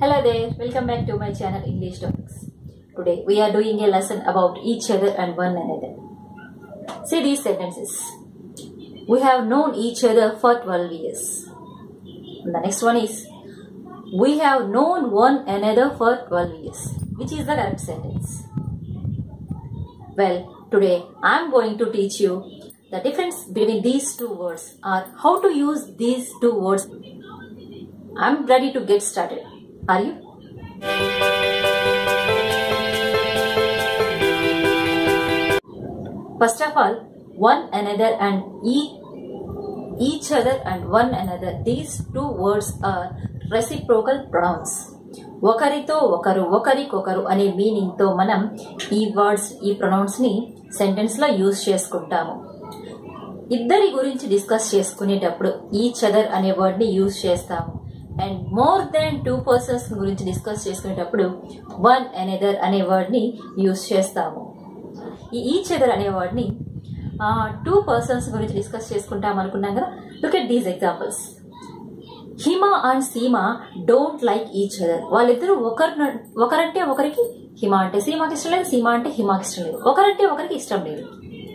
Hello there, welcome back to my channel English Topics. Today we are doing a lesson about each other and one another. See these sentences. We have known each other for 12 years. And the next one is We have known one another for 12 years. Which is the correct sentence? Well, today I am going to teach you the difference between these two words or how to use these two words. I am ready to get started. Are you? First of all, one another and e- each other and one another. These two words are reciprocal pronouns. ఒకరితో ఒకరు ఒకరికొకరు అనే meaning తో మనం ఈ words ఈ pronounce ని sentence లో యూజ్ చేసుకుంటాము ఇద్దరి గురించి డిస్కస్ చేసుకునేటప్పుడు ఈచ్ అదర్ అనే వర్డ్ ని యూజ్ చేస్తాము and more than two persons గురించి డిస్కస్ చేసుకునేటప్పుడు వన్ అనదర్ అనే వర్డ్ ని యూజ్ చేస్తాము ఈ ఈచ్ అదర్ అనే వర్డ్ ని టూ పర్సన్స్ గురించి డిస్కస్ చేసుకుంటాం అనుకున్నాం కదా look at these examples Hima and Seema don't like each other వాళ్ళిద్దరూ ఒకరు ఒకరంటే ఒకరికి హిమ అంటే సీమాకి ఇష్టం లేదు సీమ అంటే హిమాకి ఇష్టం లేదు ఒకరంటే ఒకరికి ఇష్టం లేదు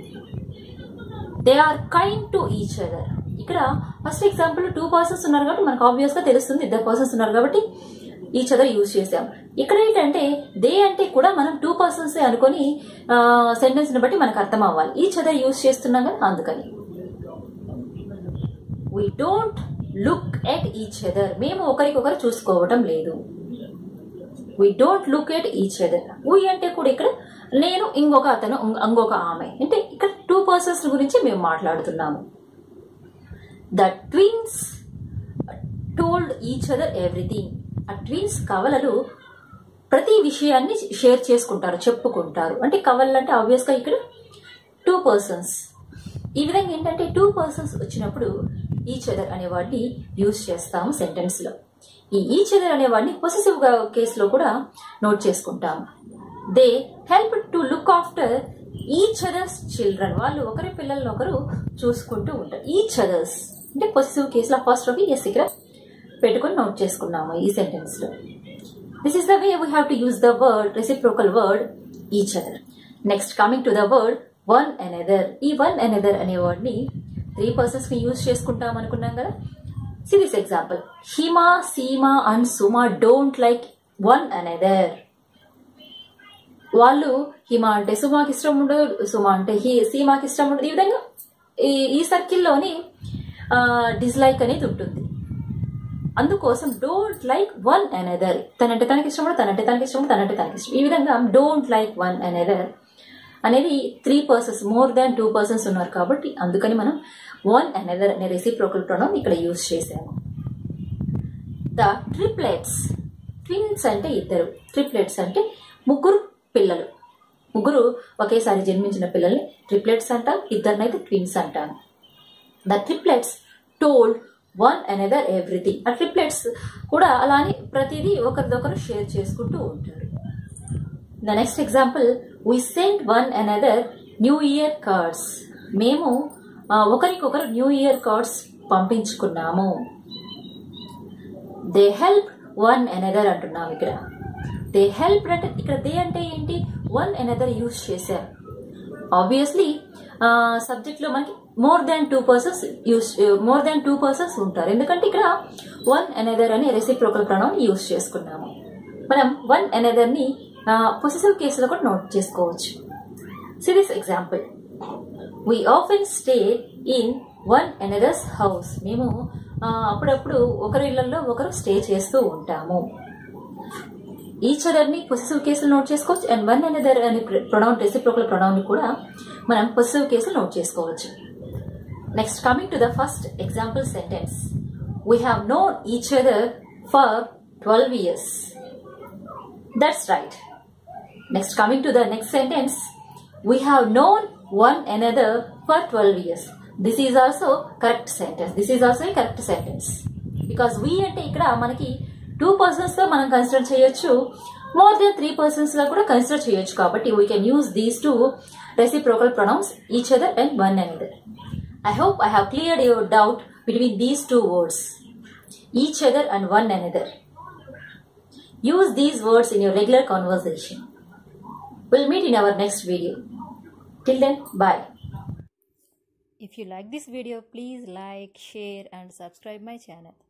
they are kind to each other ఇక్కడ ఫస్ట్ ఎగ్జాంపుల్ టూ పర్సన్స్ ఉన్నారు కాబట్టి మనకు ఆబ్వియస్ గా తెలుస్తుంది ఇద్దరు పర్సన్స్ ఉన్నారు కాబట్టి ఈచ్ అదర్ యూజ్ చేసాం ఇక్కడ ఏంటంటే దే అంటే కూడా మనం టూ పర్సన్స్ అనుకొని సెంటెన్స్ ని బట్టి మనకు అర్థం అవ్వాలి ఈచ్ అదర్ యూజ్ చేస్తున్నాం కదా అందుకని we don't look at each other మేము ఒకరికొకరు చూసుకోవటం లేదు we don't look at each other we అంటే కూడా ఇక్కడ నేను ఇంకొక అతను ఇంకొక ఆమె అంటే ఇక్కడ టూ పర్సన్స్ గురించి మేము మాట్లాడుతున్నాము the twins told each other everything ఆ ట్విన్స్ కవలలు ప్రతి విషయాన్ని షేర్ చేసుకుంటారు చెప్పుకుంటారు అంటే కవలలు అంటే ఆబ్వియస్ గా ఇక్కడ టూ పర్సన్స్ ఈ విధంగా ఏంటంటే టూ పర్సన్స్ వచ్చినప్పుడు ఈచ్ అదర్ అనే వాడిని యూజ్ చేస్తాము సెంటెన్స్ లో ఈ ఈచ్ అదర్ అనే వాడిని పొసెసివ్ గా కేసులో కూడా నోట్ చేసుకుంటాము they help to look after each other's children వాళ్ళు ఒకరి పిల్లల్ని ఒకరు చూసుకుంటూ ఉంటారు ఈచ్ అదర్స్ అంటే పొసెసివ్ కేసులో ఫస్ట్ ఒకటి ఎస్ ఇక్కడ పెట్టుకుని నోట్ చేసుకున్నాము ఈ సెంటెన్స్ లో this is the way we have to use the word reciprocal word each other next coming to the word one another ఈ వన్ అనదర్ అనే వర్డ్ ని త్రీ పర్సన్స్ ని యూజ్ చేసుకుంటాం అనుకున్నాం కదా see this example Hima Seema and Suma don't like one another వాళ్ళు హిమ అంటే సుమాకి ఇష్టం ఉండదు సుమ అంటే హీ సీమాకి ఇష్టం ఉండదు ఈ విధంగా ఈ ఈ సర్కిల్లోని డిస్లైక్ అనేది ఉంటుంది అందుకోసం డోంట్ లైక్ వన్ అనదర్ తనంటే తనకి ఇష్టం ఉండదు తనంటే తనకి ఇష్టం ఉండదు తనంటే తనకి ఇష్టం ఈ విధంగా డోంట్ లైక్ వన్ అనదర్ అనేది three persons more than two persons ఉన్నారు కాబట్టి అందుకని మనం వన్ అనదర్ అనే రెసిప్రోకల్ ప్రొనౌన్ ఇక్కడ యూజ్ చేసాము ద ట్రిప్లెట్స్ ట్విన్స్ అంటే ఇద్దరు ట్రిప్లెట్స్ అంటే ముగ్గురు పిల్లలు ముగ్గురు ఒకేసారి జన్మించిన పిల్లల్ని ట్రిప్లెట్స్ అంటాం ఇద్దరినైతే ట్విన్స్ అంటాను the triplets told one another everything ఆ ట్రిప్లెట్స్ కూడా అలానే ప్రతిదీ ఒకరిదొకరు షేర్ చేసుకుంటూ ఉంటారు the next example we sent one another New Year cards మేము ఒకరికొకరు న్యూ ఇయర్ కార్డ్స్ పంపించుకున్నాము దే హెల్ప్ వన్ అనదర్ అంటున్నాం ఇక్కడ దే హెల్ప్ అంటే ఇక్కడ దే అంటే ఏంటి వన్ అనదర్ యూజ్ చేశారు ఆబ్వియస్లీ సబ్జెక్ట్ లో మనకి more than two persons use more than two persons ఉంటారు ఎందుకంటే ఇక్కడ వన్ అనదర్ అని రెసిప్రోకల్ ప్రొనౌన్ యూజ్ చేసుకున్నాము మనం వన్ అనదర్ ని పొసెసివ్ కేసులో కూడా నోట్ చేసుకోవచ్చు series example we often stay in one another's house మేము అప్పుడప్పుడు ఒకరి ఇళ్లలో ఒకరు స్టే చేస్తూ ఉంటాము ఈచ్ అదర్ ని పొసెసివ్ కేసులు నోట్ చేసుకోవచ్చు అండ్ వన్ అనదర్ అని ప్రొనౌన్ రెసిప్రోకల్ ప్రొనౌన్ ని కూడా మనం పొసెసివ్ కేసులు నోట్ చేసుకోవచ్చు next coming to the first example sentence we have known each other for twelve years that's right next coming to the next sentence we have known one another for twelve years this is also correct sentence this is also correct sentence because we అంటే ఇక్కడ మనకి two persons తో మనం consider చేయొచ్చు more than three persons లా కూడా consider చేయొచ్చు కాబట్టి we can use these two reciprocal pronouns each other and one another I hope I have cleared your doubt between these two words each other and one another use these words in your regular conversation will meet in our next video till then bye If you like this video, please like, share and subscribe my channel.